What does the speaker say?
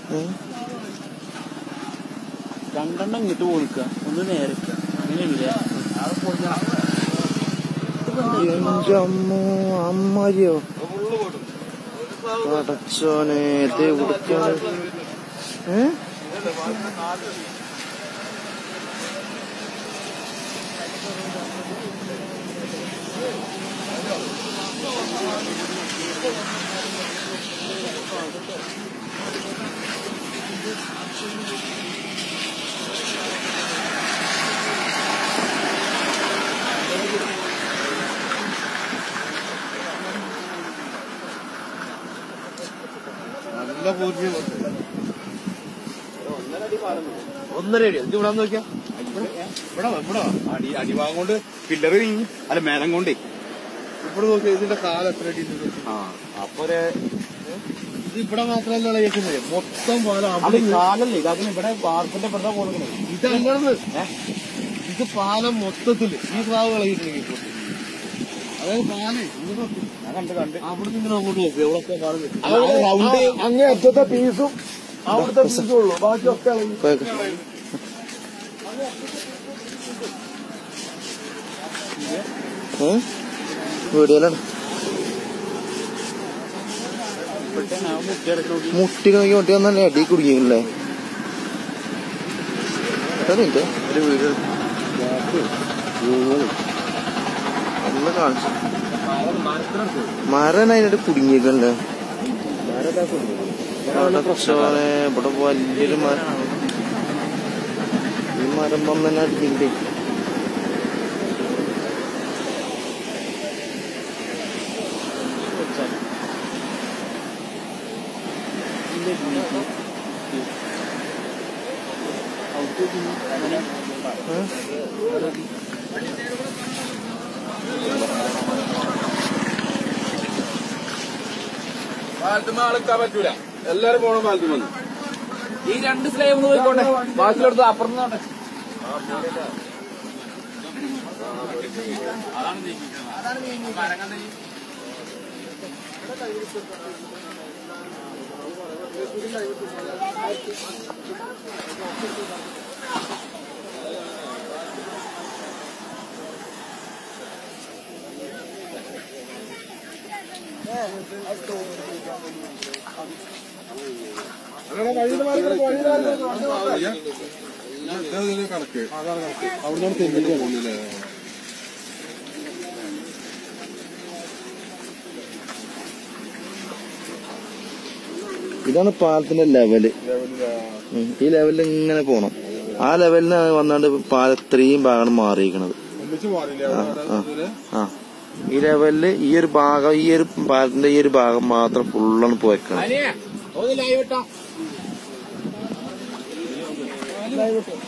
രണ്ടെണ്ണം ഇങ്ങോട്ട് പോണിക്ക ഒന്ന് നേരക്ക അങ്ങനെയാണില്ലേ എന്റെ അമ്മോ അമ്മാരിയോ പടച്ചോനെ ഇത് എവിടുക്കാണ് ഏ നല്ല പൂജ്യം ഒന്നര അടി ഇത് ഇവിടെ നോക്കിയാ ഇവിടെ വാ, ഇവിടെ വാ. അടി അടിഭാഗം കൊണ്ട് പില്ലറ് നീങ്ങി അല്ല മേലം കൊണ്ടേ ഇവിടെ നോക്കിയാ ഇതിന്റെ കാലം എത്ര അടി ഉണ്ട് നോക്ക്. ആ അപ്പൊ ഒരു ഇത് ഇവിടെ മാത്രമല്ല കേൾക്കുന്നത് മൊത്തം പാലം അത് അവിടെ കാലല്ലേ ഇതാക്കുന്ന ഇവിടെ വാർപ്പിന്റെ ഇവിടെ കൊടുക്കണേ ഇതങ്ങനെ ഇത് പാലം മൊത്തത്തില് ഈ പ്രാവ് കളയിട്ടുണ്ടെങ്കിൽ ഇപ്പൊ. അതായത് പാലേ ഇങ്ങോട്ട് നോക്ക്. ഞാൻ കണ്ട് കണ്ട് അവിടെ നിന്ന് അങ്ങോട്ട് നോക്ക് എവിടൊക്കെ പാലം കിട്ടും. അവിടെ റൗണ്ട് അങ്ങേ അറ്റത്തെ പീസും അവിടുത്തെ പീസും ഉള്ളൂ ബാക്കിയൊക്കെ ഇളകി. വീഡിയോയിലാണ് ഇപ്പോഴത്തേന് ആ മുട്ടി ഇറക്കി മുട്ടി നോക്കി മുട്ടി വന്നല്ലേ അടി കുടുങ്ങിയില്ലേ മിനിറ്റ് ഒരു വീഡിയോ ഒന്ന് കാണിച്ചു മരം അതിനായിട്ട് കുടുങ്ങിയേക്കല്ലേ പടച്ചോനെ ഇവിടെ വലിയൊരു മരം ഈ മരം വന്ന് തന്നെ അടിക്കണ്ടേ പാലത്തുമ്മ ആൾക്കാൻ പറ്റൂല എല്ലാരും പോണം പാലത്തും വന്ന് ഈ രണ്ട് സ്ലേവ് പോയിക്കോട്ടെ ബാക്കിയെടുത്ത് അപ്പുറത്ത് നോട്ടെ കണക്ക് അവിടെ തെങ്ങിട്ട് പോകുന്നില്ലേ ഇതാണ് പാലത്തിന്റെ ലെവല് ഉം. ഈ ലെവലിൽ ഇങ്ങനെ പോണം ആ ലെവലിന് വന്നാണ്ട് പാലം ഇത്രയും ഭാഗമാണ് മാറിയിരിക്കണത് ഒന്നിച്ച് മാറിയില്ലേ ആ, അവിടെ ആ. ഇതില്? ആ ഈ ലെവലില് ഈ ഒരു ഭാഗം ഈ ഒരു പാലത്തിന്റെ ഈ ഒരു ഭാഗം മാത്രം ഫുള്ളാണ് പോയേക്കണം ഒന്ന് ലൈവ് ഇട്ടോ